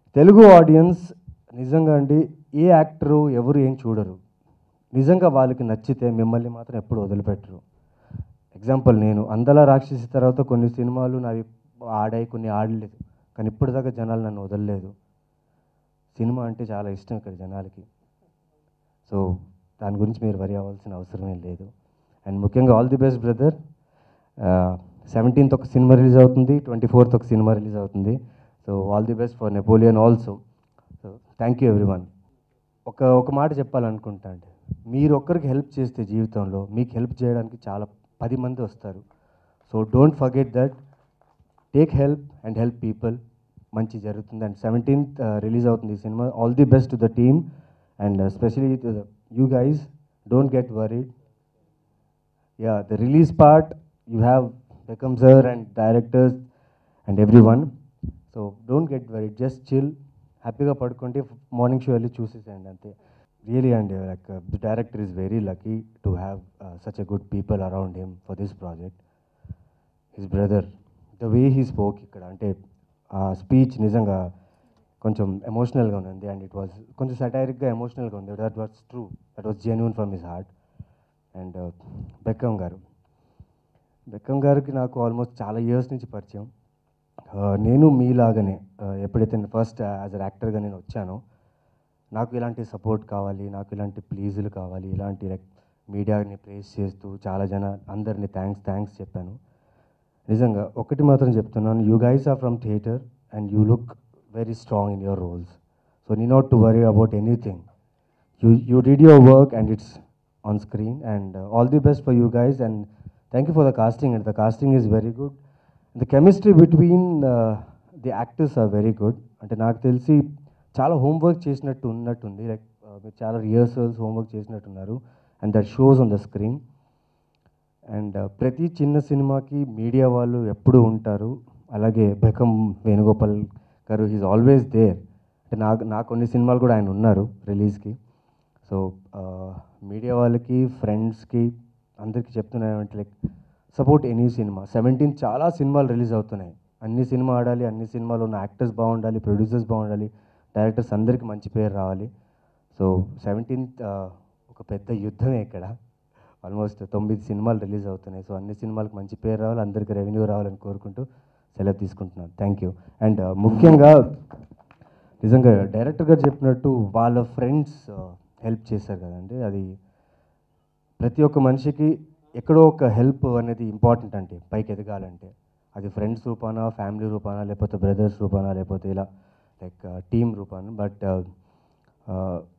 Telugu audience నిజంగా అండి ఏ actor ఎవరు ఏం చూడరు నిజంగా వాళ్ళకి నచ్చితే మిమ్మల్ని మాత్రం ఎప్పుడు వదిలిపెట్టరు ఎగ్జాంపుల్ నేను అందలా రాక్షసి తర్వాత కొన్ని సినిమాలు నావి ఆడాయి కొన్ని ఆడలేదు కానీ ఇప్పటిదాకా జనాలు నన్ను వదలలేదు సినిమా అంటే చాలా ఇష్టం ఇక్కడ జనాలకి సో దాని గురించి మీరు వరి అవ్వాల్సిన అవసరమే లేదు అండ్ ముఖ్యంగా all the best brother seventeenth ఒక సినిమా రిలీజ్ అవుతుంది ట్వంటీ ఫోర్త్ ఒక సినిమా రిలీజ్ అవుతుంది so all the best for Napoleon also so thank you everyone ఒక ఒక మాట చెప్పాలనుకుంటా అండి మీరు ఒక్కరికి హెల్ప్ చేస్తే జీవితంలో మీకు హెల్ప్ చేయడానికి చాలా పది మంది వస్తారు so don't forget that take help and help people మంచి జరుగుతుంది అండ్ సెవెంటీన్త్ రిలీజ్ అవుతుంది ఈ cinema all the best to the team and especially to you guys don't get worried yeah the release part you have become sir and directors and every one so don't get worried just chill హ్యాపీగా పడుకుంటే morning show వెళ్ళి చూసేసేయండి అంతే really అండి like the director is very lucky to have such a good people around him for this project his brother the way he spoke ఇక్కడ అంటే ఆ speech నిజంగా కొంచెం ఎమోషనల్గా ఉంది అండ్ ఇట్ వాజ్ కొంచెం సటైరిక్గా ఎమోషనల్గా ఉంది that was true that was genuine from his heart and Bekkam garu Bekkam గారికి నాకు ఆల్మోస్ట్ చాలా ఇయర్స్ నుంచి పరిచయం Uh, నేను మీలాగానే uh, ఎప్పుడైతే ఫస్ట్ యాజ్ అ యాక్టర్గా నేను వచ్చానో నాకు ఇలాంటి సపోర్ట్ కావాలి నాకు ఇలాంటి ప్లీజులు కావాలి ఇలాంటి లైక్ మీడియాని ప్రేస్ చేస్తూ చాలా జన అందరినీ థ్యాంక్స్ థ్యాంక్స్ చెప్పాను నిజంగా ఒకటి మాత్రం చెప్తున్నాను you guys are from theatre and you look very strong in your roles so need not to worry about anything you you did your work and it's on screen and all the best for you guys and thank you for the casting and the casting is very good the chemistry between the actors are very good అంటే నాకు తెలిసి చాలా homework చేసినట్టు ఉన్నట్టుంది like మీరు చాలా rehearsals homework చేసినట్టున్నారు and that shows on the screen and ప్రతి చిన్న సినిమాకి మీడియా వాళ్ళు ఎప్పుడూ ఉంటారు అలాగే బెకం వేణుగోపాల్ గారు హీజ్ ఆల్వేస్ దేర్ అంటే నాకు నా కొన్ని సినిమాలు కూడా ఆయన ఉన్నారు రిలీజ్కి సో మీడియా వాళ్ళకి ఫ్రెండ్స్కి అందరికీ చెప్తున్నానంటే like support any cinema seventeen చాలా సినిమాలు రిలీజ్ అవుతున్నాయి అన్ని సినిమా ఆడాలి అన్ని సినిమాలు ఉన్న యాక్టర్స్ బాగుండాలి ప్రొడ్యూసర్స్ బాగుండాలి డైరెక్టర్స్ అందరికీ మంచి పేరు రావాలి సో సెవెంటీన్త్ ఒక పెద్ద యుద్ధమే ఇక్కడ ఆల్మోస్ట్ తొమ్మిది సినిమాలు రిలీజ్ అవుతున్నాయి సో అన్ని సినిమాలకు మంచి పేరు రావాలి అందరికీ రెవెన్యూ రావాలని కోరుకుంటూ సెలవు తీసుకుంటున్నాను థ్యాంక్ యూ అండ్ ముఖ్యంగా నిజంగా డైరెక్టర్ గారు చెప్పినట్టు వాళ్ళ ఫ్రెండ్స్ హెల్ప్ చేశారు కదండి అది ప్రతి ఒక్క మనిషికి ఎక్కడో ఒక హెల్ప్ అనేది ఇంపార్టెంట్ అంటే పైకి ఎదగాలంటే అది ఫ్రెండ్స్ రూపాన ఫ్యామిలీ రూపాన లేకపోతే బ్రదర్స్ రూపాన లేకపోతే ఇలా లైక్ టీమ్ రూపాన బట్